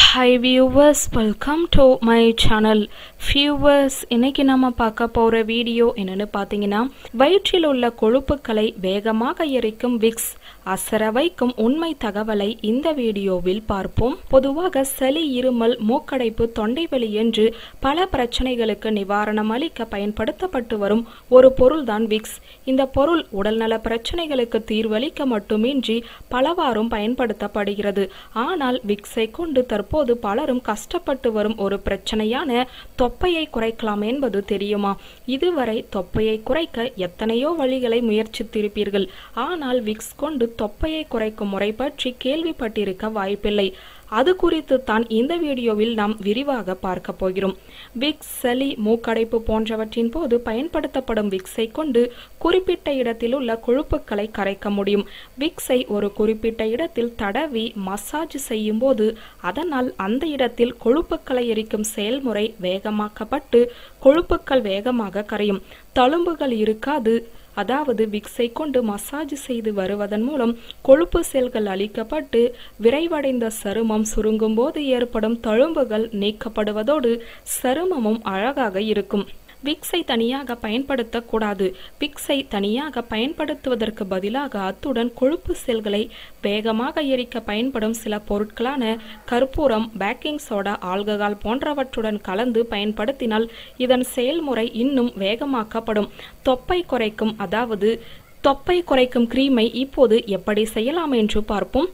hi viewers welcome to my channel viewers இன்னைக்கு நம்ம பார்க்க போகிற வீடியோ என்னன்னு பார்த்தீங்கன்னா வயிற்றில் உள்ள கொழுப்புக்களை வேகமாக எரிக்கும் விக்ஸ் அசர வைக்கும் உண்மை தகவலை இந்த வீடியோவில் பார்ப்போம் பொதுவாக சளி இருமல் மூக்கடைப்பு தொண்டைவலி என்று பல பிரச்சனைகளுக்கு நிவாரணம் அளிக்க பயன்படுத்தப்பட்டு வரும் ஒரு பொருள்தான் விக்ஸ் இந்த பொருள் உடல்நல பிரச்சனைகளுக்கு தீர்வளிக்க மட்டுமின்றி பலவாறும் பயன்படுத்தப்படுகிறது ஆனால் விக்ஸை கொண்டு தற்போது பலரும் கஷ்டப்பட்டு வரும் ஒரு பிரச்சனையான தொப்பையை குறைக்கலாம் என்பது தெரியுமா இதுவரை தொப்பையை குறைக்க எத்தனையோ வழிகளை முயற்சித்திருப்பீர்கள் ஆனால் விக்ஸ் கொண்டு தொப்பையை குறைக்கும் முறை பற்றி கேள்விப்பட்டிருக்க வாய்ப்பில்லை அது குறித்து தான் இந்த வீடியோவில் நாம் விரிவாக பார்க்க போகிறோம் விக்ஸ் சளி மூக்கடைப்பு போன்றவற்றின் போது பயன்படுத்தப்படும் விக்ஸை கொண்டு குறிப்பிட்ட இடத்தில் உள்ள கொழுப்புக்களை கரைக்க முடியும் விக்ஸை ஒரு குறிப்பிட்ட இடத்தில் தடவி மசாஜ் செய்யும் போது அதனால் அந்த இடத்தில் கொழுப்புக்களை எரிக்கும் செயல்முறை வேகமாக்கப்பட்டு கொழுப்புக்கள் வேகமாக கரையும் தழும்புகள் இருக்காது அதாவது விக்ஸை கொண்டு மசாஜ் செய்து வருவதன் மூலம் கொழுப்பு செல்கள் அழிக்கப்பட்டு விரைவடைந்த சருமம் சுருங்கும் போது ஏற்படும் தழும்புகள் நீக்கப்படுவதோடு சருமமும் அழகாக இருக்கும் விக்ஸை தனியாக பயன்படுத்தக்கூடாது விக்ஸை தனியாக பயன்படுத்துவதற்கு பதிலாக அத்துடன் கொழுப்பு செல்களை வேகமாக எரிக்க பயன்படும் சில பொருட்களான கற்பூரம் பேக்கிங் சோடா ஆல்கஹால் போன்றவற்றுடன் கலந்து பயன்படுத்தினால் இதன் செயல்முறை இன்னும் வேகமாக்கப்படும் தொப்பை குறைக்கும் அதாவது தொப்பை குறைக்கும் கிரீமை இப்போது எப்படி செய்யலாம் என்று பார்ப்போம்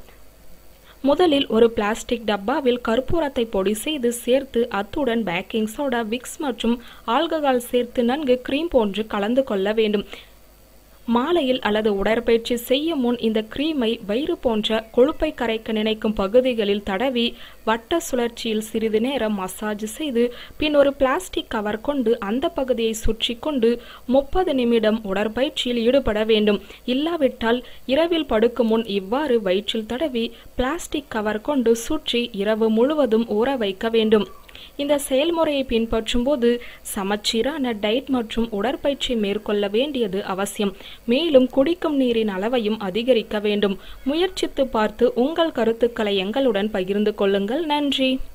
முதலில் ஒரு பிளாஸ்டிக் டப்பாவில் கற்பூரத்தை பொடி செய்து சேர்த்து அத்துடன் பேக்கிங் சோடா விக்ஸ் மற்றும் ஆல்கஹால் சேர்த்து நன்கு கிரீம் போன்று கலந்து கொள்ள வேண்டும் மாலையில் அல்லது உடற்பயிற்சி செய்யும் முன் இந்த கிரீமை வயிறு போன்ற கொழுப்பை கரைக்க நினைக்கும் பகுதிகளில் தடவி வட்ட சுழற்சியில் சிறிது நேரம் மசாஜ் செய்து பின் ஒரு பிளாஸ்டிக் கவர் கொண்டு அந்த பகுதியை சுற்றி கொண்டு முப்பது நிமிடம் உடற்பயிற்சியில் ஈடுபட வேண்டும் இல்லாவிட்டால் இரவில் படுக்கும் முன் இவ்வாறு வயிற்றில் தடவி பிளாஸ்டிக் கவர் கொண்டு சுற்றி இரவு முழுவதும் ஊற வைக்க வேண்டும் இந்த செயல்முறையை பின்பற்றும் போது சமச்சீரான டயட் மற்றும் உடற்பயிற்சி மேற்கொள்ள வேண்டியது அவசியம் மேலும் குடிக்கும் நீரின் அளவையும் அதிகரிக்க வேண்டும் முயற்சித்து பார்த்து உங்கள் கருத்துக்களை எங்களுடன் பகிர்ந்து கொள்ளுங்கள் நன்றி